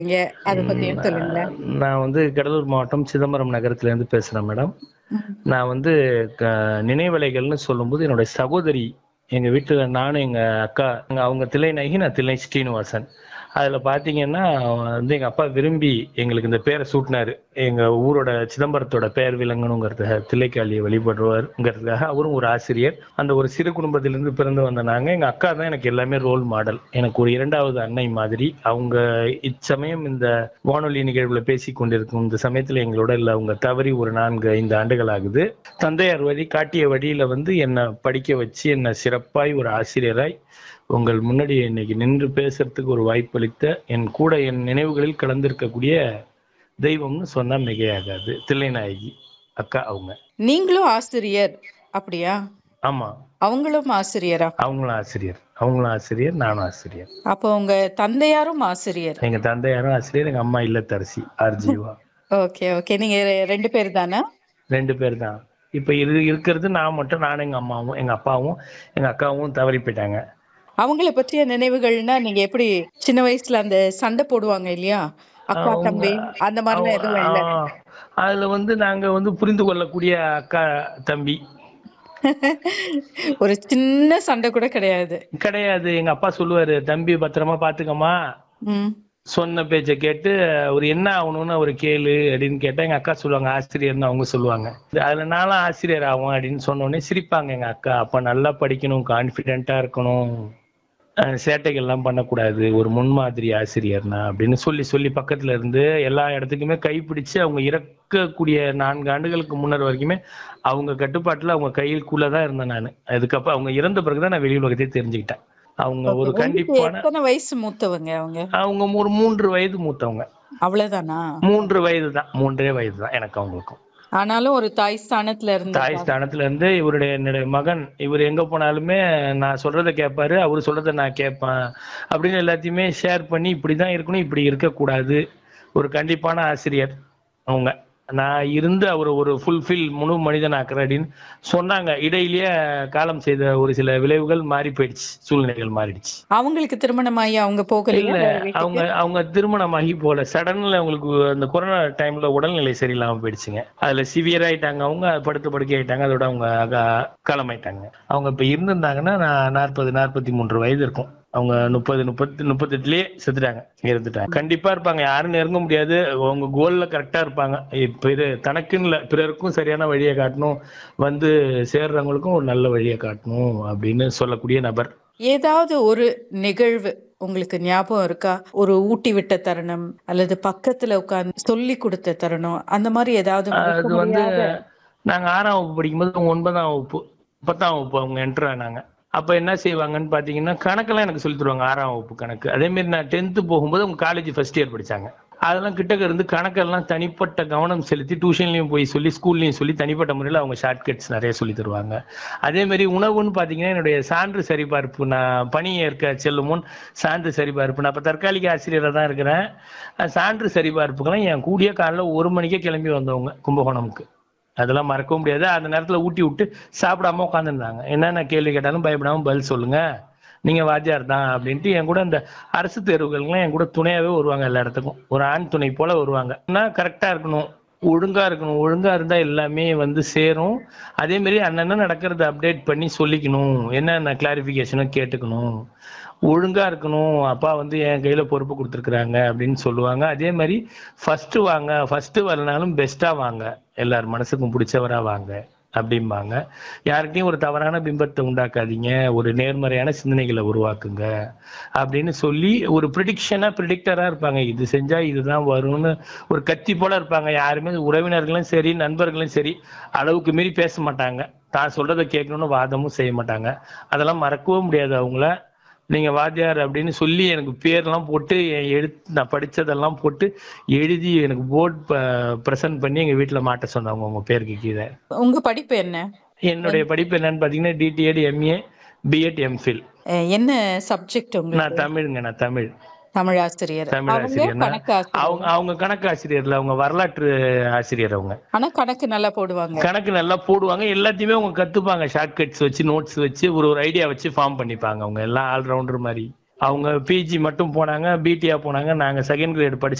இங்க அத பத்தியும் சொல்லுங்களேன் நான் வந்து கடலூர் மாவட்டம் சிதம்பரம் நகரத்துல இருந்து பேசுறேன் மேடம் நான் வந்து க- நினைவலைகள்னு சொல்லும்போது என்னுடைய சகோதரி எங்க வீட்டுல நானும் எங்க அக்கா எங்க- அவங்க தில்லைநகி நான் தில்லை ஸ்ரீனிவாசன் அதுல பாத்தீங்கன்னா வந்து எங்க அப்பா விரும்பி எங்களுக்கு இந்த பேரை சூட்டினாரு எங்க ஊரோட சிதம்பரத்தோட பெயர் விளங்கணுங்கிறதுக்காக தில்லைக்காளியை வழிபடுவாருங்கிறதுக்காக அவரும் ஒரு ஆசிரியர் அந்த ஒரு சிறு குடும்பத்திலிருந்து பிறந்து வந்த நாங்க எங்க அக்கா தான் எனக்கு எல்லாமே ரோல் மாடல் எனக்கு ஒரு இரண்டாவது அன்னை மாதிரி அவங்க இச்சமயம் இந்த வானொலி நிகழ்வுல பேசி கொண்டிருக்கும் இந்த சமயத்துல எங்களோட இல்ல அவங்க தவறி ஒரு நான்கு ஐந்து ஆண்டுகள் ஆகுது தந்தையார் வழி காட்டிய வழியில வந்து என்னை படிக்க வச்சு என்னை சிறப்பாய் ஒரு ஆசிரியராய் உங்கள் முன்னாடி இன்னைக்கு நின்று பேசுறதுக்கு ஒரு வாய்ப்பளித்த என் கூட என் நினைவுகளில் கலந்திருக்கக்கூடிய தெய்வம்னு சொன்னா மிகையாகாது தில்லைநாயகி அக்கா அவங்க நீங்களும் ஆசிரியர் அப்படியா ஆமா அவங்களும் ஆசிரியரா அவங்களும் ஆசிரியர் அவங்களும் ஆசிரியர் நானும் ஆசிரியர் அப்போ உங்க தந்தையாரும் ஆசிரியர் எங்க தந்தையாரும் ஆசிரியர் எங்க அம்மா இல்லத்தரசி ஆர்ஜிவா ஓகே ஓகே நீங்க ரெ- ரெண்டு பேர் தானே ரெண்டு பேர் தான் இப்ப இரு இருக்கிறது நான் மட்டும் நானும் எங்க அம்மாவும் எங்க அப்பாவும் எங்க அக்காவும் தவறி போயிட்டாங்க அவங்கள பற்றிய நினைவுகள்னா நீங்க எப்படி சின்ன வயசுல அந்த சண்டை போடுவாங்க இல்லையா அக்கா அவங்க- தம்பி அந்த மாதிரிலாம் எதுவும் இல்ல ஆ, அதுல வந்து நாங்க வந்து புரிந்து கொள்ளக்கூடிய அக்கா தம்பி ஒரு சின்ன சண்டை கூட கிடையாது கிடையாது எங்க அப்பா சொல்லுவாரு தம்பி பத்திரமா பாத்துக்கம்மா ம் சொன்ன பேச்ச கேட்டு ஒரு என்ன ஆகணும்னு ஒரு கேளு அப்படின்னு கேட்டா எங்க அக்கா சொல்லுவாங்க ஆசிரியர்னு அவங்க சொல்லுவாங்க அதுல நானும் ஆசிரியர் ஆகும் அப்படின்னு சொன்ன உடனே சிரிப்பாங்க எங்க அக்கா அப்ப நல்லா படிக்கணும் கான்பிடென்ட்டா இருக்கணும் அஹ் சேட்டைகள்லாம் பண்ணக்கூடாது ஒரு முன்மாதிரி ஆசிரியர்னா அப்படின்னு சொல்லி சொல்லி பக்கத்துல இருந்து எல்லா இடத்துக்குமே கைப்பிடிச்சு அவங்க இறக்கக்கூடிய நான்கு ஆண்டுகளுக்கு முன்னர் வரைக்குமே அவங்க கட்டுப்பாட்டுல அவங்க கையிலுக்குள்ள தான் இருந்தேன் நான் அதுக்கப்புறம் அவங்க இறந்த பிறகுதான் நான் வெளி உலகத்தை தெரிஞ்சுக்கிட்டேன் அவங்க ஒரு உங்களுக்கு கண்டிப்பான எத்தனை வயசு மூத்தவங்க அவங்க அவங்க ஒரு மூன்று வயது மூத்தவங்க அவ்வளவுதானா மூன்று வயது தான் மூன்றே வயது தான் எனக்கு அவங்களுக்கும் ஆனாலும் ஒரு தாய் ஸ்தானத்துல இருந்து தாய் ஸ்தானத்துல இருந்து இவருடைய என்னுடைய மகன் இவர் எங்க போனாலுமே நான் சொல்றதை கேட்பாரு அவரு சொல்றதை நான் கேட்பேன் அப்படின்னு எல்லாத்தையுமே ஷேர் பண்ணி இப்படிதான் இருக்கணும் இப்படி இருக்கக்கூடாது ஒரு கண்டிப்பான ஆசிரியர் அவங்க நான் இருந்து அவர் ஒரு ஃபுல்ஃபில் முழு மனிதன் ஆக்குறேன் அப்படின்னு சொன்னாங்க இடையிலேயே காலம் செய்த ஒரு சில விளைவுகள் மாறி போயிடுச்சு சூழ்நிலைகள் மாறிடுச்சு அவங்களுக்கு திருமணமாகி அவங்க போகலையா இல்ல வேற வீட்டுக்கு? அவங்க அவங்க திருமணமாகி போல சடன்ல அவங்களுக்கு அந்த கொரோனா டைம்ல உடல்நிலை சரியில்லாம போயிடுச்சுங்க அதுல சிவியர் ஆயிட்டாங்க அவங்க படுத்து படுக்கை ஆயிட்டாங்க அதோட அவங்க அக- காலமாயிட்டாங்க அவங்க இப்ப இருந்திருந்தாங்கன்னா நான் நாற்பது நாற்பத்தி மூன்று வயது இருக்கும் அவங்க முப்பது முப்பத்தி முப்பத்தெட்டுலயே செத்துட்டாங்க இருந்துட்டாங்க கண்டிப்பா இருப்பாங்க யாரும் நெருங்க முடியாது அவங்க கோல்ல கரெக்டா இருப்பாங்க இப்ப இது தனக்குன்னு இல்ல பிறருக்கும் சரியான வழியை காட்டணும் வந்து சேர்றவங்களுக்கும் ஒரு நல்ல வழியை காட்டணும் அப்படின்னு சொல்லக்கூடிய நபர் ஏதாவது ஒரு நிகழ்வு உங்களுக்கு ஞாபகம் இருக்கா ஒரு ஊட்டி விட்ட தருணம் அல்லது பக்கத்துல உட்கார்ந்து சொல்லி கொடுத்த தருணம் அந்த மாதிரி ஏதாவது மறக்க அது வந்து முடியாத- நாங்க ஆறாம் வகுப்பு படிக்கும்போது அவங்க ஒன்பதாம் வகுப்பு பத்தாம் வகுப்பு அவங்க என்டர் ஆனாங்க அப்ப என்ன செய்வாங்கன்னு பாத்தீங்கன்னா கணக்கெல்லாம் எனக்கு சொல்லி தருவாங்க ஆறாம் வகுப்பு கணக்கு அதே மாதிரி நான் டென்த்து போகும்போது அவங்க காலேஜ் ஃபர்ஸ்ட் இயர் படிச்சாங்க அதெல்லாம் கிட்டக்க இருந்து கணக்கெல்லாம் தனிப்பட்ட கவனம் செலுத்தி டியூஷன்லயும் போய் சொல்லி ஸ்கூல்லயும் சொல்லி தனிப்பட்ட முறையில் அவங்க ஷார்ட்கட்ஸ் நிறைய சொல்லி தருவாங்க அதே மாதிரி உணவுன்னு பாத்தீங்கன்னா என்னுடைய சான்று சரிபார்ப்பு நான் பணி ஏற்க செல்லும் முன் சான்று சரிபார்ப்பு நான் இப்ப தற்காலிக ஆசிரியராக தான் இருக்கிறேன் அஹ் சான்று சரிபார்ப்புக்கெல்லாம் என் கூடிய காலைல ஒரு மணிக்கே கிளம்பி வந்தவங்க கும்பகோணம்க்கு அதெல்லாம் மறக்க முடியாது அந்த நேரத்துல ஊட்டி விட்டு சாப்பிடாம உட்காந்துருந்தாங்க என்னென்ன கேள்வி கேட்டாலும் பயப்படாம பதில் சொல்லுங்க நீங்க வாத்தியார் தான் அப்படின்ட்டு என் கூட இந்த அரசு தேர்வுகள்லாம் என் கூட துணையாவே வருவாங்க எல்லா இடத்துக்கும் ஒரு ஆண் துணை போல வருவாங்க நான் கரெக்டா இருக்கணும் ஒழுங்கா இருக்கணும் ஒழுங்கா இருந்தா எல்லாமே வந்து சேரும் அதே மாதிரி அண்ணன நடக்கிறத அப்டேட் பண்ணி சொல்லிக்கணும் என்னென்ன கிளாரிபிகேஷனும் கேட்டுக்கணும் ஒழுங்கா இருக்கணும் அப்பா வந்து என் கையில பொறுப்பு கொடுத்துருக்குறாங்க அப்படின்னு சொல்லுவாங்க அதே மாதிரி ஃபர்ஸ்ட் வாங்க ஃபர்ஸ்ட் வரனாலும் பெஸ்டா வாங்க எல்லார் மனசுக்கும் பிடிச்சவரா வாங்க அப்படிம்பாங்க யார்கிட்டயும் ஒரு தவறான பிம்பத்தை உண்டாக்காதீங்க ஒரு நேர்மறையான சிந்தனைகளை உருவாக்குங்க அப்படின்னு சொல்லி ஒரு ப்ரிடிக்ஷனா ப்ரிடிக்டரா இருப்பாங்க இது செஞ்சா இதுதான் வரும்னு ஒரு கத்தி போல இருப்பாங்க யாருமே உறவினர்களும் சரி நண்பர்களும் சரி அளவுக்கு மீறி பேச மாட்டாங்க தான் சொல்றதை கேட்கணும்னு வாதமும் செய்ய மாட்டாங்க அதெல்லாம் மறக்கவும் முடியாது அவங்கள நீங்க வாத்தியார் அப்படின்னு சொல்லி எனக்கு பேர்லாம் போட்டு என் எழுத்து நான் படிச்சதெல்லாம் போட்டு எழுதி எனக்கு போர்ட் ப்ரெசென்ட் பண்ணி எங்க வீட்டுல மாட்ட சொன்னாங்க உங்க பேருக்கு கீழே உங்க படிப்பு என்ன என்னுடைய படிப்பு என்னன்னு பாத்தீங்கன்னா டிடிஎட் எம்ஏ பிஎட் எம்ஃபில் அஹ் என்ன சப்ஜெக்ட் உங்களுக்கு நான் தமிழுங்க நான் தமிழ் தமிழ் ஆசிரியர் தமிழ் அவங்க ஆசிரியர் கணக்கு ஆசிரியர் அவங்க அவங்க கணக்கு ஆசிரியர்ல அவங்க வரலாற்று ஆசிரியர் அவங்க ஆனா கணக்கு நல்லா போடுவாங்க கணக்கு நல்லா போடுவாங்க எல்லாத்தையுமே அவங்க கத்துப்பாங்க ஷார்ட் கட்ஸ் வச்சு நோட்ஸ் வச்சு ஒரு ஒரு ஐடியா வச்சு ஃபார்ம் பண்ணிப்பாங்க அவங்க எல்லாம் ஆல்ரவுண்டர் மாதிரி அவங்க பிஜி மட்டும் போனாங்க பிடிஆ போனாங்க நாங்க செகண்ட் கிரேட் படிச்சு